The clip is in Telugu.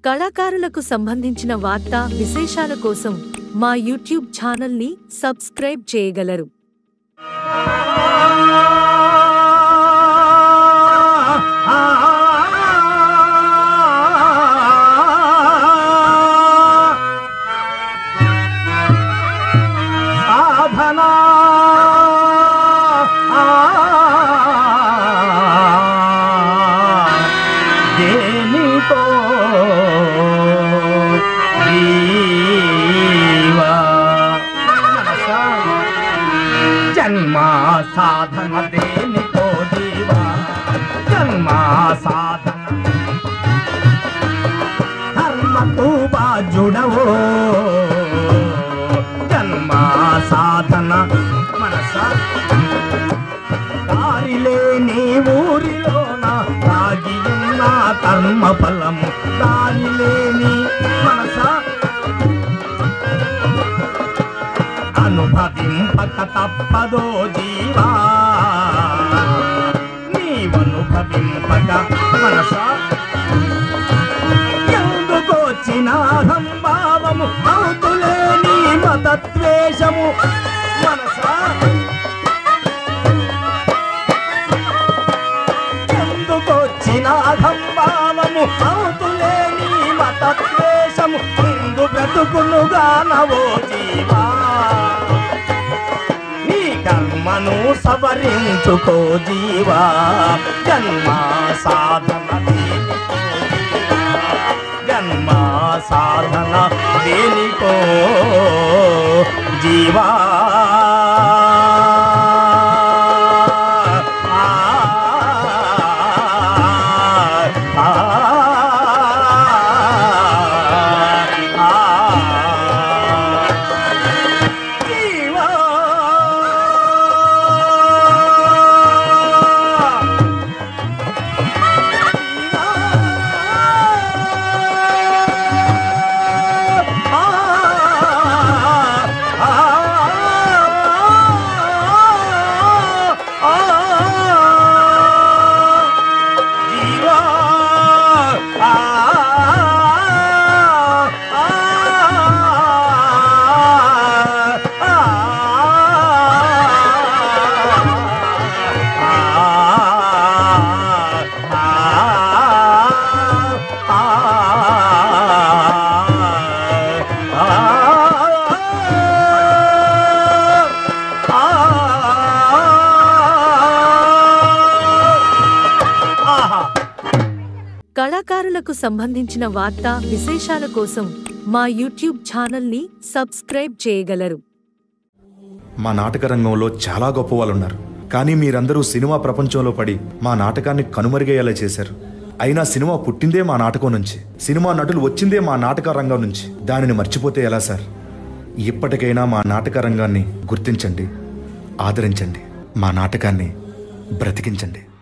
కళాకారులకు సంబంధించిన వార్తా విశేషాల కోసం మా యూట్యూబ్ ఛానల్ని సబ్స్క్రైబ్ చేయగలరు సాధనా దేనితో జీవా మనసా జన్మ సాధన దేనితో జీవా జన్మ సాధన ధర్మకు బాజుడవో జన్మ సాధన మనస దారిలేని ఊరిలోన రాగి ఉన్న కర్మ ఫలము దారిలేని మనస అనుభవింపక తప్పదో జీవా నీవనుభవింపక మనసా ఎందుకొచ్చిన సంభావము అవుతులేని మతద్వేషము మనసా ఎందుకొచ్చిన సంభావము అవుతులేని మతద్వేషము ఇందు బ్రతుకును గానవో జీవా నీ కర్మను సవరించుకో జీవా జన్మ సాధన దీనికో జన్మ సాధన దేనికో జీవా ఆ, ఆ, ఆ. జీవా జీవా ఆహా కళాకారులకు సంబంధించిన వార్తా విశేషాల కోసం మా యూట్యూబ్ ఛానల్ని సబ్స్క్రైబ్ చేయగలరు మా నాటక రంగంలో చాలా గొప్ప వాళ్ళు ఉన్నారు కానీ మీరందరూ సినిమా ప్రపంచంలో పడి మా నాటకాన్ని కనుమరుగయ్యేలా చేశారు అయినా సినిమా పుట్టిందే మా నాటకం నుంచి సినిమా నటులు వచ్చిందే మా నాటక రంగం నుంచి దానిని మర్చిపోతే ఎలా సార్ ఇప్పటికైనా మా నాటక రంగాన్ని గుర్తించండి ఆదరించండి మా నాటకాన్ని బ్రతికించండి